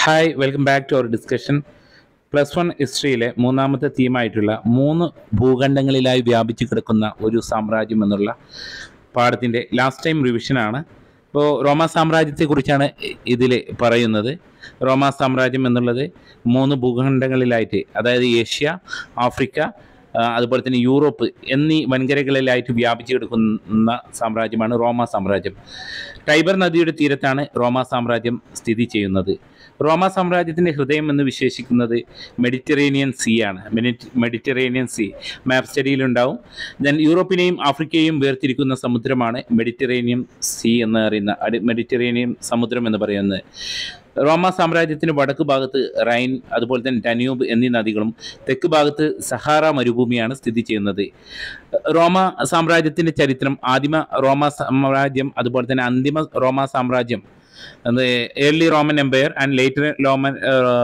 Hi welcome back to our discussion plus one ഹിസ്റ്ററിയിലെ മൂന്നാമത്തെ തീമായിട്ടുള്ള മൂന്ന് ഭൂഖണ്ഡങ്ങളിലായി വ്യാപിച്ചു കിടക്കുന്ന ഒരു സാമ്രാജ്യം എന്നുള്ള പാഠത്തിൻ്റെ ലാസ്റ്റ് ടൈം റിവിഷനാണ് ഇപ്പോൾ റോമ സാമ്രാജ്യത്തെക്കുറിച്ചാണ് ഇതിൽ പറയുന്നത് റോമ സാമ്രാജ്യം എന്നുള്ളത് മൂന്ന് ഭൂഖണ്ഡങ്ങളിലായിട്ട് അതായത് ഏഷ്യ ആഫ്രിക്ക ആ, അതുപോലെ തന്നെ യൂറോപ്പ് എന്നീ വൻകരകളിലായിട്ട് വ്യാപിച്ചു കിടക്കുന്ന സാമ്രാജ്യമാണ് റോമ സാമ്രാജ്യം ടൈബർ നദിയുടെ തീരത്താണ് റോമ സാമ്രാജ്യം സ്ഥിതി ചെയ്യുന്നത് റോമ സാമ്രാജ്യത്തിൻ്റെ ഹൃദയം എന്ന് വിശേഷിക്കുന്നത് മെഡിറ്ററേനിയൻ സീ ആണ് മെഡിറ്റ് മെഡിറ്ററേനിയൻ സീ മാപ്പ് സ്റ്റഡിയിലുണ്ടാവും ദെൻ യൂറോപ്പിനെയും ആഫ്രിക്കയെയും വേർതിരിക്കുന്ന സമുദ്രമാണ് മെഡിറ്ററേനിയൻ സീ എന്ന് പറയുന്ന അടി- മെഡിറ്ററേനിയൻ സമുദ്രം എന്ന് പറയുന്നത് റോമ സാമ്രാജ്യത്തിന് വടക്ക് ഭാഗത്ത് റൈൻ അതുപോലെ തന്നെ ഡന്യൂബ് എന്നീ നദികളും തെക്ക് ഭാഗത്ത് സഹാറ മരുഭൂമിയാണ് സ്ഥിതി ചെയ്യുന്നത് റോമ സാമ്രാജ്യത്തിൻ്റെ ചരിത്രം ആദിമ റോമ സാമ്രാജ്യം അതുപോലെ തന്നെ അന്തിമ റോമ സാമ്രാജ്യം early Roman empire and later Roman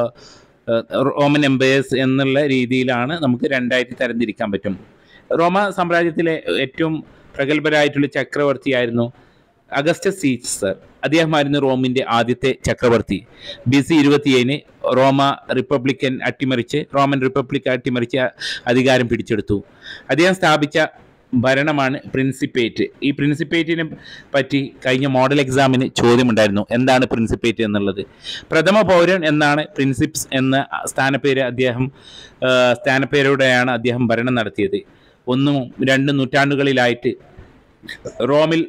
Roman empires എന്നുള്ള രീതിയിലാണ് നമുക്ക് രണ്ടായിട്ട് തരംതിരിക്കാൻ പറ്റും റോമ സാമ്രാജ്യത്തിലെ ഏറ്റവും പ്രഗത്ഭരായിട്ടുള്ള ചക്രവർത്തിയായിരുന്നു അഗസ്റ്റസ് സീസർ അദ്ദേഹമായിരുന്നു റോമിൻ്റെ ആദ്യത്തെ ചക്രവർത്തി ബി സി ഇരുപത്തിയേഴിന് റോമ റിപ്പബ്ലിക്കൻ അട്ടിമറിച്ച് റോമൻ റിപ്പബ്ലിക് അട്ടിമറിച്ച് അധികാരം പിടിച്ചെടുത്തു അദ്ദേഹം സ്ഥാപിച്ച ഭരണമാണ് പ്രിൻസിപ്പേറ്റ് ഈ പ്രിൻസിപ്പേറ്റിനെ പറ്റി കഴിഞ്ഞ മോഡൽ എക്സാമിന് ചോദ്യമുണ്ടായിരുന്നു എന്താണ് പ്രിൻസിപ്പേറ്റ് എന്നുള്ളത് പ്രഥമ പൗരൻ എന്നാണ് പ്രിൻസിപ്സ് എന്ന സ്ഥാനപ്പേര് അദ്ദേഹം ആ, സ്ഥാനപ്പേരോടെയാണ് അദ്ദേഹം ഭരണം നടത്തിയത് ഒന്നും രണ്ട് നൂറ്റാണ്ടുകളിലായിട്ട് റോമിൽ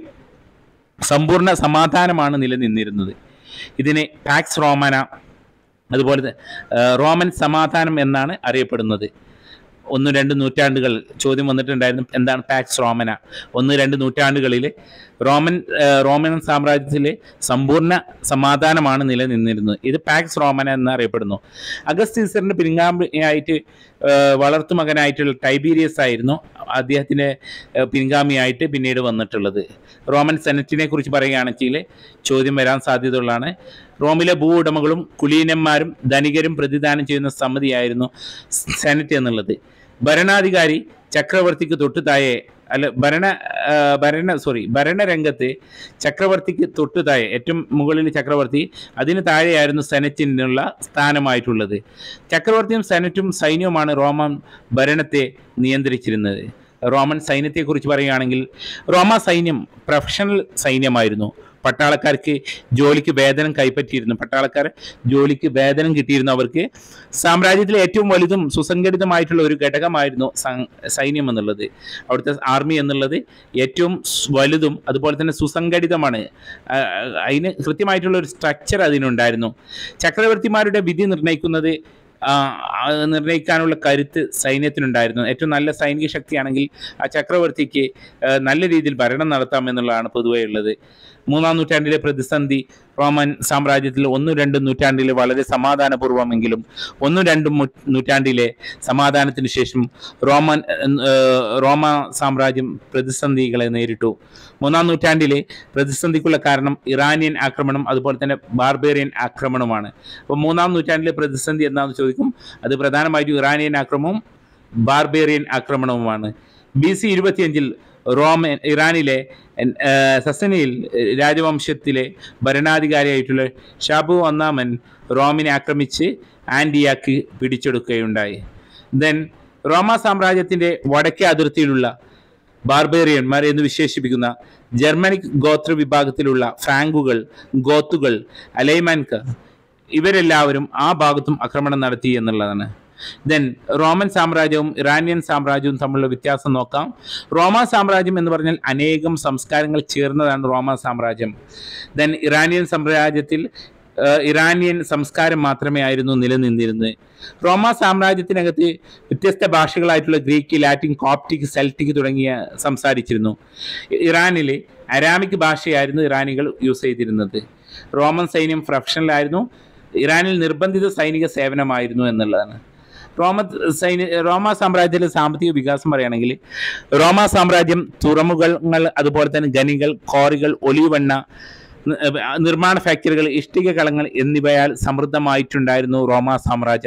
സമ്പൂർണ്ണ സമാധാനമാണ് നിലനിന്നിരുന്നത് ഇതിനെ പാക്സ് റോമന അതുപോലെ ത- ആ, റോമൻ സമാധാനം എന്നാണ് അറിയപ്പെടുന്നത് ഒന്ന് രണ്ട് നൂറ്റാണ്ടുകൾ ചോദ്യം വന്നിട്ടുണ്ടായിരുന്നു എന്താണ് പാക്സ് റോമന ഒന്ന് രണ്ട് നൂറ്റാണ്ടുകളിൽ റോമൻ ആ, റോമൻ സാമ്രാജ്യത്തിലെ സമ്പൂർണ്ണ സമാധാനമാണ് നിലനിന്നിരുന്നത് ഇത് പാക്സ് റോമന എന്നറിയപ്പെടുന്നു അഗസ്റ്റ് സീസറിൻ്റെ പിൻഗാമിയായിട്ട് ആ, വളർത്തുമകനായിട്ടുള്ള ടൈബീരിയസ് ആയിരുന്നു അദ്ദേഹത്തിൻ്റെ ആ, പിൻഗാമിയായിട്ട് പിന്നീട് വന്നിട്ടുള്ളത് റോമൻ സെനറ്റിനെ കുറിച്ച് പറയുകയാണെങ്കിൽ ചോദ്യം വരാൻ സാധ്യതയുള്ളതാണ് റോമിലെ ഭൂ ഉടമകളും കുലീനന്മാരും ധനികരും പ്രതിദാനം ചെയ്യുന്ന സമിതിയായിരുന്നു സെനറ്റ് എന്നുള്ളത് ഭരണാധികാരി ചക്രവർത്തിക്ക് തൊട്ടു താഴെ അല്ല ഭരണ ആ, ഭരണ സോറി ഭരണരംഗത്ത് ചക്രവർത്തിക്ക് തൊട്ടു താഴെ ഏറ്റവും മുകളിൽ ചക്രവർത്തി അതിന് താഴെയായിരുന്നു സെനറ്റിനുള്ള സ്ഥാനമായിട്ടുള്ളത് ചക്രവർത്തിയും സെനറ്റും സൈന്യവുമാണ് റോമൻ ഭരണത്തെ നിയന്ത്രിച്ചിരുന്നത് റോമൻ സൈന്യത്തെക്കുറിച്ച് പറയുകയാണെങ്കിൽ റോമ സൈന്യം പ്രൊഫഷണൽ സൈന്യമായിരുന്നു പട്ടാളക്കാർക്ക് ജോലിക്ക് വേതനം കൈപ്പറ്റിയിരുന്നു പട്ടാളക്കാർ ജോലിക്ക് വേതനം കിട്ടിയിരുന്നു അവർക്ക് സാമ്രാജ്യത്തിലെ ഏറ്റവും വലുതും സുസംഘടിതമായിട്ടുള്ള ഒരു ഘടകമായിരുന്നു സം- സൈന്യം എന്നുള്ളത് അവിടുത്തെ ആർമി എന്നുള്ളത് ഏറ്റവും സ് വലുതും അതുപോലെ തന്നെ സുസംഘടിതമാണ് ആ, അതിന് കൃത്യമായിട്ടുള്ള ഒരു സ്ട്രക്ചർ അതിനുണ്ടായിരുന്നു ചക്രവർത്തിമാരുടെ വിധി നിർണ്ണയിക്കുന്നത് ആ, ആ, നിർണ്ണയിക്കാനുള്ള കരുത്ത് സൈന്യത്തിനുണ്ടായിരുന്നു ഏറ്റവും നല്ല സൈനിക ശക്തിയാണെങ്കിൽ ആ ചക്രവർത്തിക്ക് ആ, നല്ല രീതിയിൽ ഭരണം നടത്താമെന്നുള്ളതാണ് പൊതുവേ ഉള്ളത് മൂന്നാം നൂറ്റാണ്ടിലെ പ്രതിസന്ധി റോമൻ സാമ്രാജ്യത്തിൽ ഒന്നും രണ്ടും നൂറ്റാണ്ടിൽ വളരെ സമാധാനപൂർവമെങ്കിലും ഒന്നും രണ്ടും മു- നൂറ്റാണ്ടിലെ സമാധാനത്തിന് ശേഷം റോമൻ ആ, റോമ സാമ്രാജ്യം പ്രതിസന്ധികളെ നേരിട്ടു മൂന്നാം നൂറ്റാണ്ടിലെ പ്രതിസന്ധിക്കുള്ള കാരണം ഇറാനിയൻ ആക്രമണം അതുപോലെ തന്നെ ബാർബേറിയൻ ആക്രമണമാണ് അപ്പോൾ മൂന്നാം നൂറ്റാണ്ടിലെ പ്രതിസന്ധി എന്താണെന്ന് ചോദിക്കും അത് പ്രധാനമായിട്ടും ഇറാനിയൻ ആക്രമണവും ബാർബേറിയൻ ആക്രമണവുമാണ് ബി സി ഇരുപത്തിയഞ്ചിൽ റോമൻ ഇറാനിലെ ആ, സസനിയിൽ രാജവംശത്തിലെ ഭരണാധികാരിയായിട്ടുള്ള ഷാബു ഒന്നാമൻ റോമിനെ ആക്രമിച്ച് ആൻഡിയാക്ക് പിടിച്ചെടുക്കുകയുണ്ടായി ദെൻ റോമ സാമ്രാജ്യത്തിൻ്റെ വടക്കേ അതിർത്തിയിലുള്ള ബാർബേറിയന്മാർ എന്ന് വിശേഷിപ്പിക്കുന്ന ജർമ്മനിക് ഗോത്ര വിഭാഗത്തിലുള്ള ഫ്രാങ്കുകൾ ഗോത്തുകൾ അലൈമാൻക ഇവരെല്ലാവരും ആ ഭാഗത്തും ആക്രമണം നടത്തി എന്നുള്ളതാണ് ദെൻ റോമൻ സാമ്രാജ്യവും ഇറാനിയൻ സാമ്രാജ്യവും തമ്മിലുള്ള വ്യത്യാസം നോക്കാം റോമ സാമ്രാജ്യം എന്ന് പറഞ്ഞാൽ അനേകം സംസ്കാരങ്ങൾ ചേർന്നതാണ് റോമ സാമ്രാജ്യം ദെൻ ഇറാനിയൻ സാമ്രാജ്യത്തിൽ ആ, ഇറാനിയൻ സംസ്കാരം മാത്രമേ ആയിരുന്നു നിലനിന്നിരുന്നത് റോമ സാമ്രാജ്യത്തിനകത്ത് വ്യത്യസ്ത ഭാഷകളായിട്ടുള്ള ഗ്രീക്ക് ലാറ്റിൻ കോപ്റ്റിക് സെൽറ്റിക് തുടങ്ങിയ സംസാരിച്ചിരുന്നു ഇറാനിൽ അരാമിക് ഭാഷയായിരുന്നു ഇറാനികൾ യൂസ് ചെയ്തിരുന്നത് റോമൻ സൈന്യം പ്രൊഫഷണലായിരുന്നു ഇറാനിൽ നിർബന്ധിത സൈനിക സേവനമായിരുന്നു എന്നുള്ളതാണ് റോമ സൈന്യ റോമ സാമ്രാജ്യത്തിലെ സാമ്പത്തിക വികാസം പറയുകയാണെങ്കിൽ റോമ സാമ്രാജ്യം തുറമുഖങ്ങൾ അതുപോലെ തന്നെ ഖനികൾ കോറികൾ ഒലിവെണ്ണ നി- നിർമ്മാണ ഫാക്ടറികൾ ഇഷ്ടിക കളങ്ങൾ എന്നിവയാൽ സമൃദ്ധമായിട്ടുണ്ടായിരുന്നു റോമ സാമ്രാജ്യം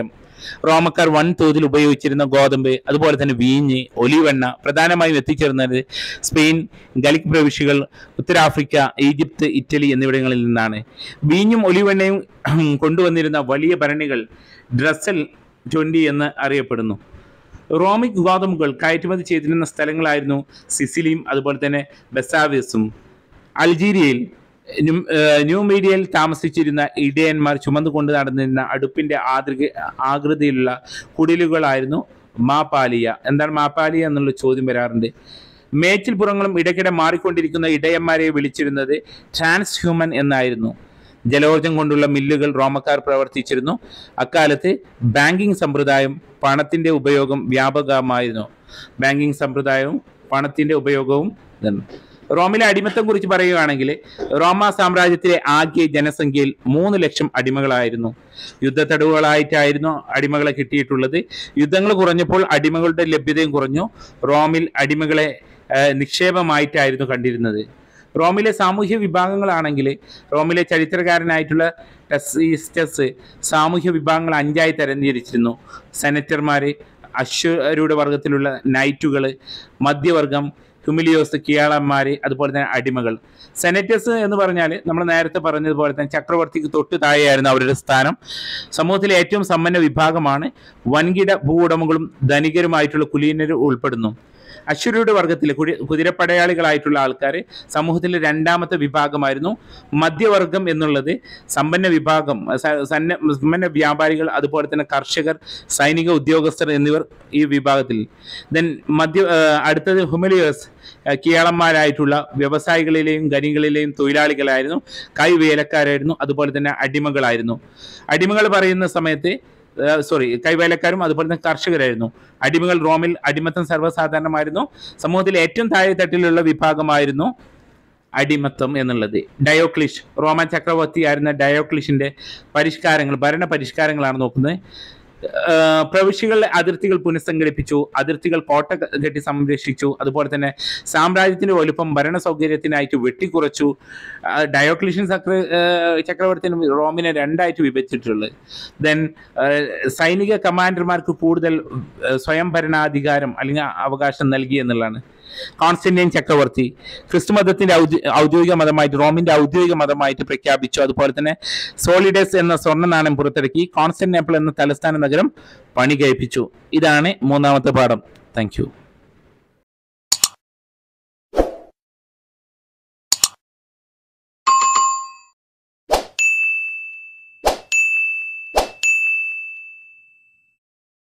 റോമക്കാർ വൻതോതിൽ ഉപയോഗിച്ചിരുന്ന ഗോതമ്പ് അതുപോലെ തന്നെ വീഞ്ഞ് ഒലിവെണ്ണ പ്രധാനമായും എത്തിച്ചേർന്നത് സ്പെയിൻ ഗലിക് പ്രവിശ്യകൾ ഉത്തരാഫ്രിക്ക ഈജിപ്ത് ഇറ്റലി എന്നിവിടങ്ങളിൽ നിന്നാണ് വീഞ്ഞും ഒലിവെണ്ണയും കൊണ്ടുവന്നിരുന്ന വലിയ ഭരണികൾ ഡ്രസ്സൽ ട്വന്റി എന്ന് അറിയപ്പെടുന്നു റോമിക് ഗോതമ്പുകൾ കയറ്റുമതി ചെയ്തിരുന്ന സ്ഥലങ്ങളായിരുന്നു സിസിലിയും അതുപോലെ തന്നെ ബെസാവിയസും അൾജീരിയയിൽ ന്യൂ- ഏർ ന്യൂമീഡിയയിൽ താമസിച്ചിരുന്ന ഇടയന്മാർ ചുമന്നുകൊണ്ട് നടന്നിരുന്ന അടുപ്പിന്റെ ആതൃക ആകൃതിയിലുള്ള കുടിലുകളായിരുന്നു മാപ്പാലിയ എന്താണ് മാപ്പാലിയ എന്നുള്ള ചോദ്യം വരാറുണ്ട് മേച്ചിൽപ്പുറങ്ങളും ഇടയ്ക്കിടെ മാറിക്കൊണ്ടിരിക്കുന്ന ഇടയന്മാരെ വിളിച്ചിരുന്നത് ട്രാൻസ് ഹ്യൂമൻ എന്നായിരുന്നു ജലോർജം കൊണ്ടുള്ള മില്ലുകൾ റോമക്കാർ പ്രവർത്തിച്ചിരുന്നു അക്കാലത്ത് ബാങ്കിംഗ് സമ്പ്രദായം പണത്തിന്റെ ഉപയോഗം വ്യാപകമായിരുന്നു ബാങ്കിംഗ് സമ്പ്രദായവും പണത്തിന്റെ ഉപയോഗവും ഇതാണ്. റോമിലെ അടിമത്തം കുറിച്ച് പറയുകയാണെങ്കിൽ റോമ സാമ്രാജ്യത്തിലെ ആകെ ജനസംഖ്യയിൽ മൂന്ന് ലക്ഷം അടിമകളായിരുന്നു യുദ്ധത്തടവുകളായിട്ടായിരുന്നു അടിമകളെ കിട്ടിയിട്ടുള്ളത് യുദ്ധങ്ങൾ കുറഞ്ഞപ്പോൾ അടിമകളുടെ ലഭ്യതയും കുറഞ്ഞു റോമിൽ അടിമകളെ ആ, നിക്ഷേപമായിട്ടായിരുന്നു കണ്ടിരുന്നത് റോമിലെ സാമൂഹ്യ വിഭാഗങ്ങളാണെങ്കിൽ റോമിലെ ചരിത്രകാരനായിട്ടുള്ള ടെസീസ്റ്റസ് സാമൂഹ്യ വിഭാഗങ്ങൾ അഞ്ചായി തരംതിരിച്ചിരുന്നു സെനറ്റർമാർ അശ്വരുടെ വർഗത്തിലുള്ള നൈറ്റുകൾ മധ്യവർഗം ഹ്യൂമിലിയോസ് കിയാളന്മാർ അതുപോലെ തന്നെ അടിമകൾ സെനറ്റേഴ്സ് എന്ന് പറഞ്ഞാൽ നമ്മൾ നേരത്തെ പറഞ്ഞതുപോലെ തന്നെ ചക്രവർത്തിക്ക് തൊട്ട് താഴെയായിരുന്നു അവരുടെ സ്ഥാനം സമൂഹത്തിലെ ഏറ്റവും സമ്പന്ന വിഭാഗമാണ് വൻകിട ഭൂവുടമകളും ധനികരുമായിട്ടുള്ള കുലീനരും ഉൾപ്പെടുന്നു അശ്വരിയുടെ വർഗത്തിൽ കുടി- കുതിരപ്പടയാളികളായിട്ടുള്ള ആൾക്കാർ സമൂഹത്തിലെ രണ്ടാമത്തെ വിഭാഗമായിരുന്നു മധ്യവർഗം എന്നുള്ളത് സമ്പന്ന വിഭാഗം സ- സന്ന- സമ്പന്ന വ്യാപാരികൾ അതുപോലെ തന്നെ കർഷകർ സൈനിക ഉദ്യോഗസ്ഥർ എന്നിവർ ഈ വിഭാഗത്തിൽ ദെൻ മധ്യ ആ, അടുത്തത് ഹുമലിയേഴ്സ് കിയാളന്മാരായിട്ടുള്ള വ്യവസായികളിലെയും ഖനികളിലെയും തൊഴിലാളികളായിരുന്നു കൈവേലക്കാരായിരുന്നു അതുപോലെ തന്നെ അടിമകളായിരുന്നു അടിമകൾ പറയുന്ന സമയത്ത് സോറി കൈവേലക്കാരും അതുപോലെ തന്നെ കർഷകരായിരുന്നു അടിമകൾ റോമിൽ അടിമത്തം സർവ്വസാധാരണമായിരുന്നു സമൂഹത്തിലെ ഏറ്റവും താഴെ തട്ടിലുള്ള വിഭാഗമായിരുന്നു അടിമത്തം എന്നുള്ളത് ഡയോക്ലിഷ് റോമൻ ചക്രവർത്തിയായിരുന്ന ഡയോക്ലിഷിന്റെ പരിഷ്കാരങ്ങൾ ഭരണ പരിഷ്കാരങ്ങളാണ് നോക്കുന്നത് ആഹ് പ്രവിശ്യകളിലെ അതിർത്തികൾ പുനഃസംഘടിപ്പിച്ചു അതിർത്തികൾ കോട്ട കെട്ടി സംരക്ഷിച്ചു അതുപോലെ തന്നെ സാമ്രാജ്യത്തിന്റെ വലുപ്പം ഭരണ സൗകര്യത്തിനായിട്ട് വെട്ടിക്കുറച്ചു ആഹ് ഡയോക്ലിഷ്യൻ ചക്ര ആഹ് ചക്രവർത്തിനും റോമിനെ രണ്ടായിട്ട് വിഭജിച്ചിട്ടുള്ളത് ദെൻ സൈനിക കമാൻഡർമാർക്ക് കൂടുതൽ ആഹ് സ്വയം ഭരണാധികാരം അല്ലെങ്കിൽ അവകാശം നൽകി എന്നുള്ളതാണ് കോൺസ്റ്റന്റൈൻ ചക്രവർത്തി ക്രിസ്തുമതത്തിന്റെ ഔദ്യോ- ഔദ്യോഗിക മതമായിട്ട് റോമിന്റെ ഔദ്യോഗിക മതമായിട്ട് പ്രഖ്യാപിച്ചു അതുപോലെ തന്നെ സോളിഡസ് എന്ന സ്വർണ്ണ നാണയം പുറത്തിറക്കി കോൺസ്റ്റന്റിനേപ്പിൾ എന്ന തലസ്ഥാന നഗരം പണി കഴിപ്പിച്ചു ഇതാണ് മൂന്നാമത്തെ പാഠം താങ്ക്